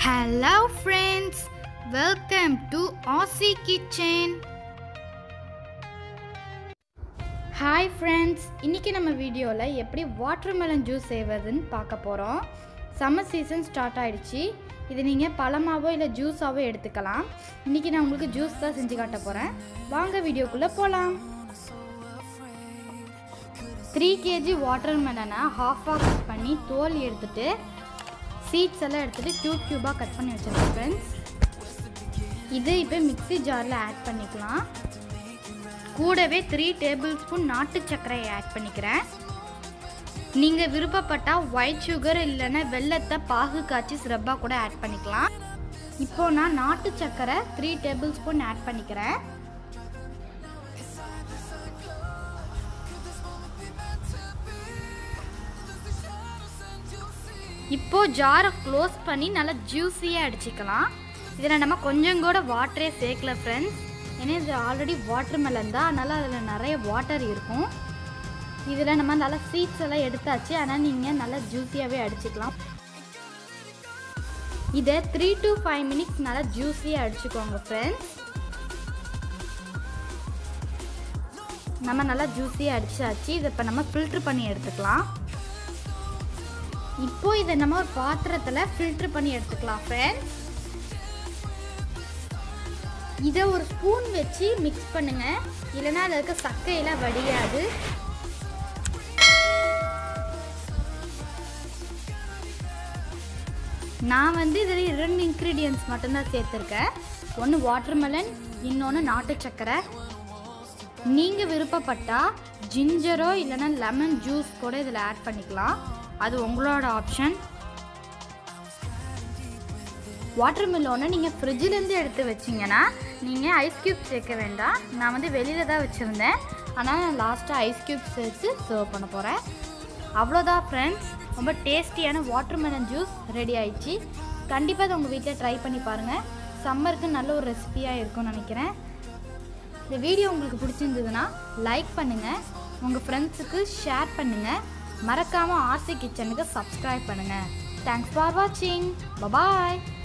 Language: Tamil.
Hello friends, welcome to Aussie Kitchen. Hi friends இன்றைக்கி நம்ம வீடியோவில் எப்படி வாட்டர்மெலன் ஜூஸ் செய்வதுன்னு பார்க்க போகிறோம் சம்மர் சீசன் ஸ்டார்ட் ஆயிடுச்சு இது நீங்கள் பழமாவோ இல்லை ஜூஸாவோ எடுத்துக்கலாம் இன்றைக்கி நான் உங்களுக்கு ஜூஸ் தான் செஞ்சு காட்ட போகிறேன் வாங்க வீடியோக்குள்ளே போகலாம் த்ரீ கேஜி வாட்டர்மெலனை ஹாஃபாக கட் பண்ணி தோல் எடுத்துட்டு சீட்ஸ் எல்லாம் எடுத்துகிட்டு க்யூப் க்யூபாக கட் பண்ணி வச்சுருக்கேன் ஃப்ரெண்ட்ஸ் இது இப்போ மிக்ஸி ஜாரில் ஆட் பண்ணிக்கலாம் கூடவே த்ரீ டேபிள் ஸ்பூன் நாட்டு சர்க்கரையை ஆட் பண்ணிக்கிறேன் நீங்கள் விருப்பப்பட்டால் ஒயிட் சுகர் இல்லைன்னா வெள்ளத்தை பாகு காய்ச்சி சிறப்பாக கூட ஆட் பண்ணிக்கலாம் இப்போ நான் நாட்டு சர்க்கரை த்ரீ டேபிள் ஸ்பூன் ஆட் பண்ணிக்கிறேன் இப்போ ஜாரை க்ளோஸ் பண்ணி நல்லா ஜூஸியாக அடிச்சுக்கலாம் இதில் நம்ம கொஞ்சம் கூட வாட்டரே சேர்க்கல ஃப்ரெண்ட்ஸ் ஏன்னா இது ஆல்ரெடி வாட்டர் மெலன் தான் அதனால் அதில் நிறைய வாட்டர் இருக்கும் இதில் நம்ம நல்லா சீட்ஸ் எல்லாம் எடுத்தாச்சு ஆனால் நீங்கள் நல்லா ஜூஸியாகவே அடிச்சுக்கலாம் இதை த்ரீ டு ஃபைவ் மினிட்ஸ் நல்லா ஜூஸியாக அடிச்சுக்கோங்க ஃப்ரெண்ட்ஸ் நம்ம நல்லா ஜூஸியாக அடிச்சாச்சு இதை இப்போ நம்ம ஃபில்ட்ரு பண்ணி எடுத்துக்கலாம் இப்போ இதை நம்ம ஒரு பாத்திரத்தில் ஃபில்ட்ரு பண்ணி எடுத்துக்கலாம் ஃப்ரெண்ட்ஸ் இதை ஒரு ஸ்பூன் வச்சு மிக்ஸ் பண்ணுங்க இல்லைன்னா அதில் இருக்க சக்கையெல்லாம் வடியாது நான் வந்து இதில் இரண்டு இன்க்ரீடியன்ஸ் மட்டும்தான் சேர்த்துருக்கேன் ஒன்று வாட்டர்மெலன் இன்னொன்று நாட்டு சக்கரை நீங்கள் விருப்பப்பட்டால் ஜிஞ்சரோ இல்லைன்னா லெமன் ஜூஸ் கூட இதில் ஆட் பண்ணிக்கலாம் அது உங்களோட ஆப்ஷன் வாட்டர் மில்லோனை நீங்கள் ஃப்ரிட்ஜிலேருந்து எடுத்து வச்சிங்கன்னா நீங்கள் ஐஸ் க்யூப் சேர்க்க வேண்டாம் நான் வந்து வெளியில் தான் வச்சுருந்தேன் ஆனால் நான் லாஸ்ட்டாக ஐஸ் க்யூப் சேர்த்து சர்வ் பண்ண போகிறேன் அவ்வளோதான் ஃப்ரெண்ட்ஸ் ரொம்ப டேஸ்டியான வாட்டர் மெலன் ஜூஸ் ரெடி ஆயிடுச்சு கண்டிப்பாக அதை உங்கள் வீட்டில் ட்ரை பண்ணி பாருங்கள் சம்மருக்கு நல்ல ஒரு ரெசிபியாக இருக்கும்னு நினைக்கிறேன் இந்த வீடியோ உங்களுக்கு பிடிச்சிருந்ததுன்னா லைக் பண்ணுங்கள் உங்கள் ஃப்ரெண்ட்ஸுக்கு ஷேர் பண்ணுங்கள் மறக்காமல் ஆர்சி கிச்சனுக்கு சப்ஸ்கிரைப் பண்ணுங்கள் தேங்க்ஸ் ஃபார் வாட்சிங் பபாய்